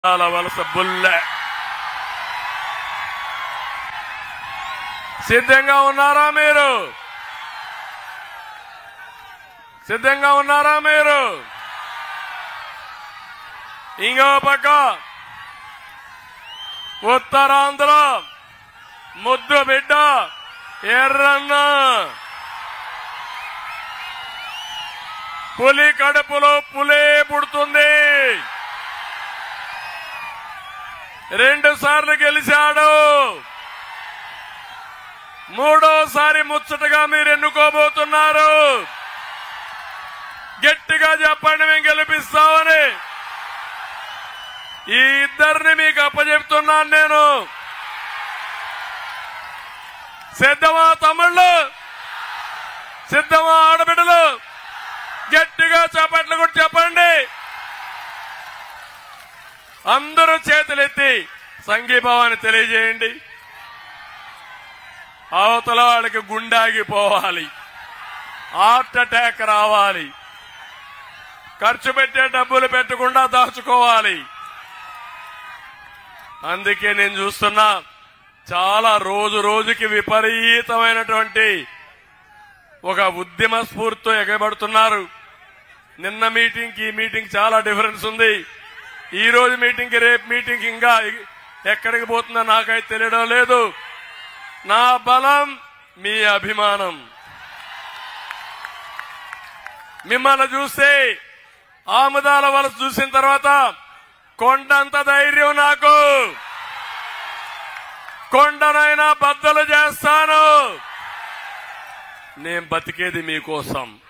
చాలా వలస బుల్లె సిద్ధంగా ఉన్నారా మీరు సిద్ధంగా ఉన్నారా మీరు ఇంకో పక్క ఉత్తరాంధ్ర ముద్దు బిడ్డ ఎర్రన్న పులి కడుపులో పులే పుడుతుంది రెండు సార్లు గెలిచాడు మూడోసారి ముచ్చటగా మీరు ఎన్నుకోబోతున్నారు గట్టిగా చెప్పండి మేము గెలిపిస్తామని ఈ ఇద్దరిని మీకు అప్పచెప్తున్నాను నేను సిద్ధమా తమ్ముళ్ళు సిద్ధమా ఆడబిడ్డలు గట్టిగా చప్పట్లు కూడా చెప్పండి అందరూ చేతులెత్తి సంఘీభావాన్ని తెలియజేయండి అవతల వాళ్ళకి గుండాగిపోవాలి హార్ట్ అటాక్ రావాలి ఖర్చు పెట్టే డబ్బులు పెట్టకుండా దాచుకోవాలి అందుకే నేను చూస్తున్నా చాలా రోజు రోజుకి విపరీతమైనటువంటి ఒక ఉద్యమ స్ఫూర్తితో ఎగబడుతున్నారు నిన్న మీటింగ్ కి ఈ మీటింగ్ చాలా డిఫరెన్స్ ఉంది ఈ రోజు మీటింగ్ కి రేపు మీటింగ్ ఇంకా ఎక్కడికి పోతుందో నాకైతే తెలియడం లేదు నా బలం మీ అభిమానం మిమ్మల్ని చూస్తే ఆముదాల వలస చూసిన తర్వాత కొండంత ధైర్యం నాకు కొండనైనా బద్దలు చేస్తాను నేను బతికేది మీకోసం